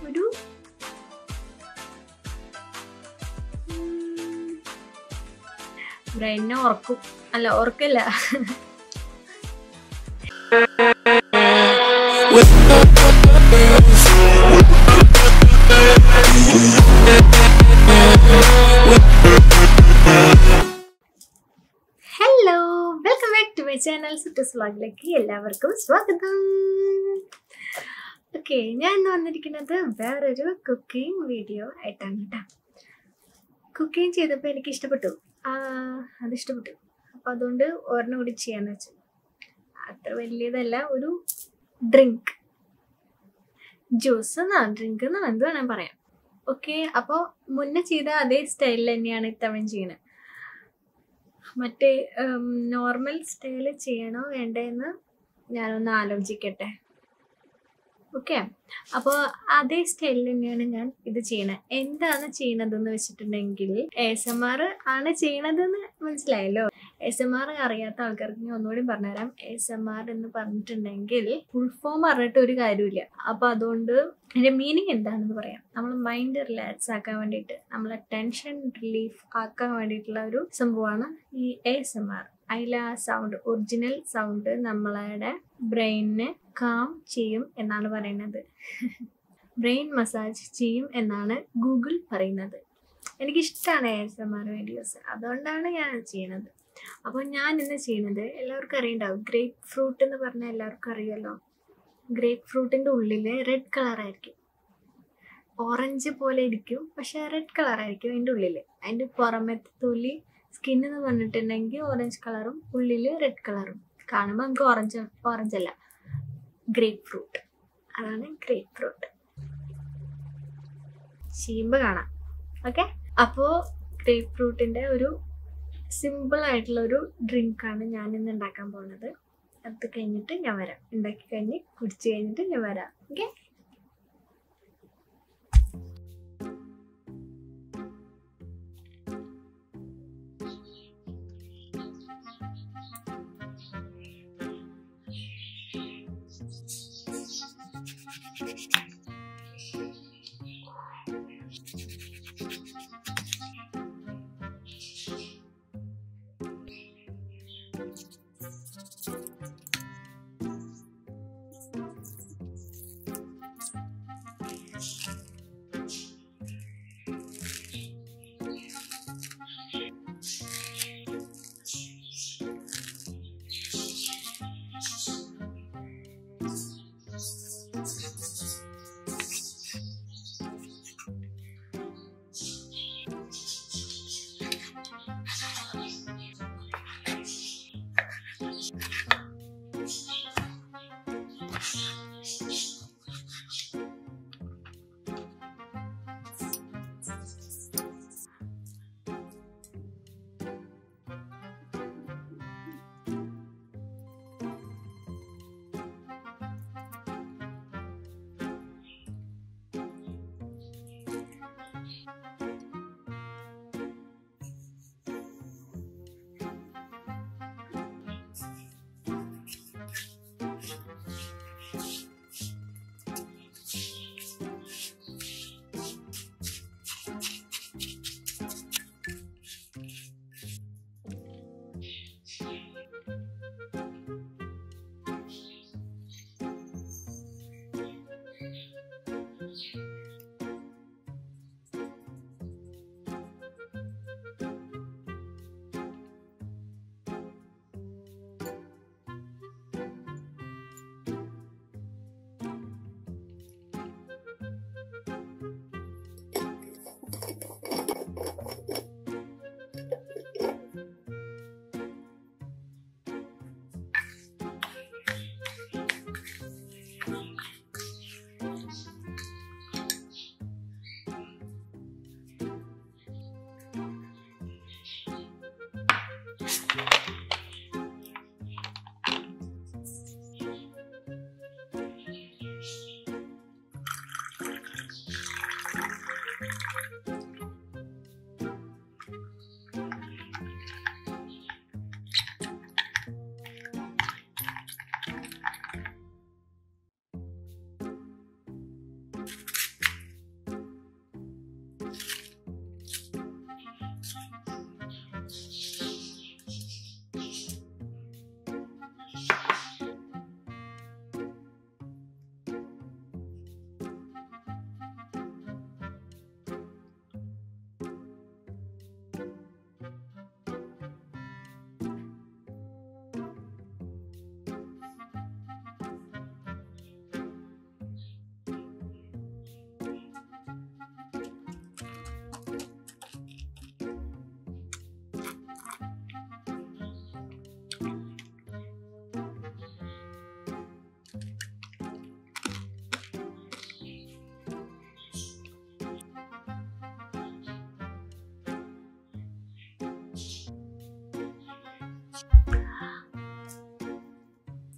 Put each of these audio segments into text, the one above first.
ഒരു ബ്രെയിനെ ഉറക്കും അല്ല ഉറക്കല്ല hello welcome back to my channel സുറ്റസ് വ്ളോഗിലേക്ക് എല്ലാവർക്കും സ്വാഗതം ഓക്കെ ഞാൻ ഇന്ന് വന്നിരിക്കുന്നത് വേറൊരു കുക്കിംഗ് വീഡിയോ ആയിട്ടാണ് കേട്ടോ കുക്കിംഗ് ചെയ്തപ്പോൾ എനിക്ക് ഇഷ്ടപ്പെട്ടു ആ, അത് ഇഷ്ടപ്പെട്ടു അപ്പോൾ അതുകൊണ്ട് ഒരെണ്ണം കൂടി ചെയ്യാന്ന് വെച്ചു അത്ര വലിയതല്ല ഒരു ഡ്രിങ്ക് ജ്യൂസ് എന്നാണ് ഡ്രിങ്ക് എന്നാണ് എന്ത് വേണം പറയാം ഓക്കെ അപ്പോൾ മുന്നേ ചെയ്ത അതേ സ്റ്റൈലിൽ തന്നെയാണ് ഇത്തവണ ചെയ്യുന്നത് മറ്റേ നോർമൽ സ്റ്റൈല് ചെയ്യണോ വേണ്ടതെന്ന് ഞാനൊന്ന് ആലോചിക്കട്ടെ ഓക്കെ അപ്പോൾ അതേ സ്റ്റൈലിൽ തന്നെയാണ് ഞാൻ ഇത് ചെയ്യണത് എന്താണ് ചെയ്യണതെന്ന് വെച്ചിട്ടുണ്ടെങ്കിൽ എസ് എം ആർ ആണ് ചെയ്യണതെന്ന് മനസ്സിലായല്ലോ എസ് എം ആർ അറിയാത്ത ആൾക്കാർക്ക് ഞാൻ ഒന്നുകൂടി പറഞ്ഞുതരാം എസ് എം ആർ എന്ന് പറഞ്ഞിട്ടുണ്ടെങ്കിൽ ഫുൾ ഫോം പറഞ്ഞിട്ട് ഒരു കാര്യമില്ല അപ്പോൾ അതുകൊണ്ട് അതിൻ്റെ മീനിങ് എന്താണെന്ന് പറയാം നമ്മൾ മൈൻഡ് റിലാക്സ് ആക്കാൻ വേണ്ടിയിട്ട് നമ്മളെ ടെൻഷൻ റിലീഫ് ആക്കാൻ വേണ്ടിയിട്ടുള്ള ഒരു സംഭവമാണ് ഈ എസ് എം ആർ അതിൽ ആ സൗണ്ട് ഒറിജിനൽ സൗണ്ട് നമ്മളെ ബ്രെയിനിനെ കാം ചെയ്യും എന്നാണ് പറയുന്നത് ബ്രെയിൻ മസാജ് ചെയ്യും എന്നാണ് ഗൂഗിൾ പറയുന്നത് എനിക്കിഷ്ടമാണ് എസ് എം ആർ വീഡിയോസ് അതുകൊണ്ടാണ് ഞാൻ അത് ചെയ്യണത് അപ്പോൾ ഞാൻ ഇന്ന് ചെയ്യുന്നത് എല്ലാവർക്കും അറിയണ്ടാവും ഗ്രേപ്പ് ഫ്രൂട്ട് എന്ന് പറഞ്ഞാൽ എല്ലാവർക്കും അറിയാമല്ലോ ഗ്രേപ്പ് ഫ്രൂട്ടിൻ്റെ ഉള്ളിൽ റെഡ് കളറായിരിക്കും ഓറഞ്ച് പോലെ ഇരിക്കും പക്ഷേ റെഡ് കളറായിരിക്കും അതിൻ്റെ ഉള്ളിൽ അതിൻ്റെ പുറമത്തെ തൊലി സ്കിൻ എന്ന് പറഞ്ഞിട്ടുണ്ടെങ്കിൽ ഓറഞ്ച് കളറും ഉള്ളിൽ റെഡ് കളറും കാണുമ്പോൾ നമുക്ക് ഓറഞ്ച് ഓറഞ്ച് അല്ല ഗ്രേപ്പ് ഫ്രൂട്ട് അതാണ് ഗ്രേപ്പ് ഫ്രൂട്ട് ചെയ്യുമ്പോൾ കാണാം ഓക്കെ അപ്പോൾ ഗ്രേപ്പ് ഫ്രൂട്ടിൻ്റെ ഒരു സിമ്പിൾ ആയിട്ടുള്ള ഒരു ഡ്രിങ്കാണ് ഞാൻ ഇന്ന് ഉണ്ടാക്കാൻ പോകുന്നത് അത് കഴിഞ്ഞിട്ട് ഞാൻ വരാം ഉണ്ടാക്കി കഴിഞ്ഞ് കുടിച്ച് കഴിഞ്ഞിട്ട് ഞാൻ വരാം ഓക്കെ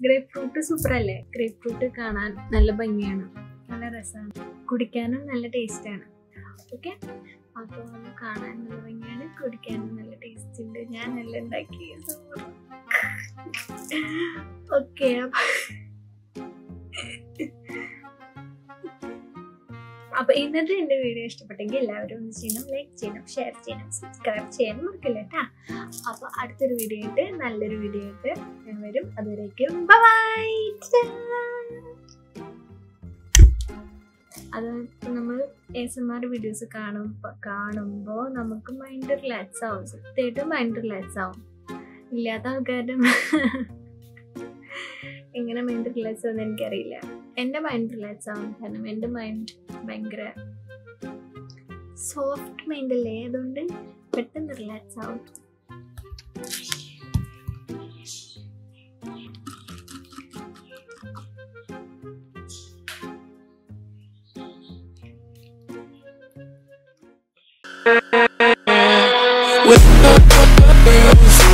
ഗ്രേപ്പ് ഫ്രൂട്ട് സൂപ്പർ അല്ലേ ഗ്രേപ്പ് ഫ്രൂട്ട് കാണാൻ നല്ല ഭംഗിയാണ് നല്ല രസമാണ് കുടിക്കാനും നല്ല ടേസ്റ്റാണ് ഓക്കെ അപ്പോൾ കാണാൻ നല്ല ഭംഗിയാണ് കുടിക്കാനും നല്ല ടേസ്റ്റ് ഉണ്ട് ഞാൻ നല്ല ഉണ്ടാക്കി ഓക്കെ അപ്പൊ ഇന്നത്തെ എന്റെ വീഡിയോ ഇഷ്ടപ്പെട്ടെങ്കിൽ എല്ലാവരും ഒന്ന് ചെയ്യണം ലൈക്ക് ചെയ്യണം ഷെയർ ചെയ്യണം സബ്സ്ക്രൈബ് ചെയ്യാനും മറക്കില്ല കേട്ടാ അപ്പൊ അടുത്തൊരു വീഡിയോ ആയിട്ട് നല്ലൊരു വീഡിയോ ആയിട്ട് ഞാൻ വരും അതുവരേക്കും ബൈ അത് നമ്മൾ എസ് എം ആർ വീഡിയോസ് കാണുമ്പോൾ കാണുമ്പോൾ നമുക്ക് മൈൻഡ് റിലാക്സ് ആവും സത്യമായിട്ടും മൈൻഡ് റിലാക്സ് ആവും ഇല്ലാത്ത ആൾക്കാരുടെ എങ്ങനെ മൈൻഡ് റിലാക്സ് ആവുമെന്ന് എനിക്കറിയില്ല എൻ്റെ മൈൻഡ് റിലാക്സ് ആവും കാരണം എൻ്റെ മൈൻഡ് ഭയങ്കര സോഫ്റ്റ് മൈൻഡ് അല്ലേ അതുകൊണ്ട് പെട്ടെന്ന് റിലാക്സ് ആവും with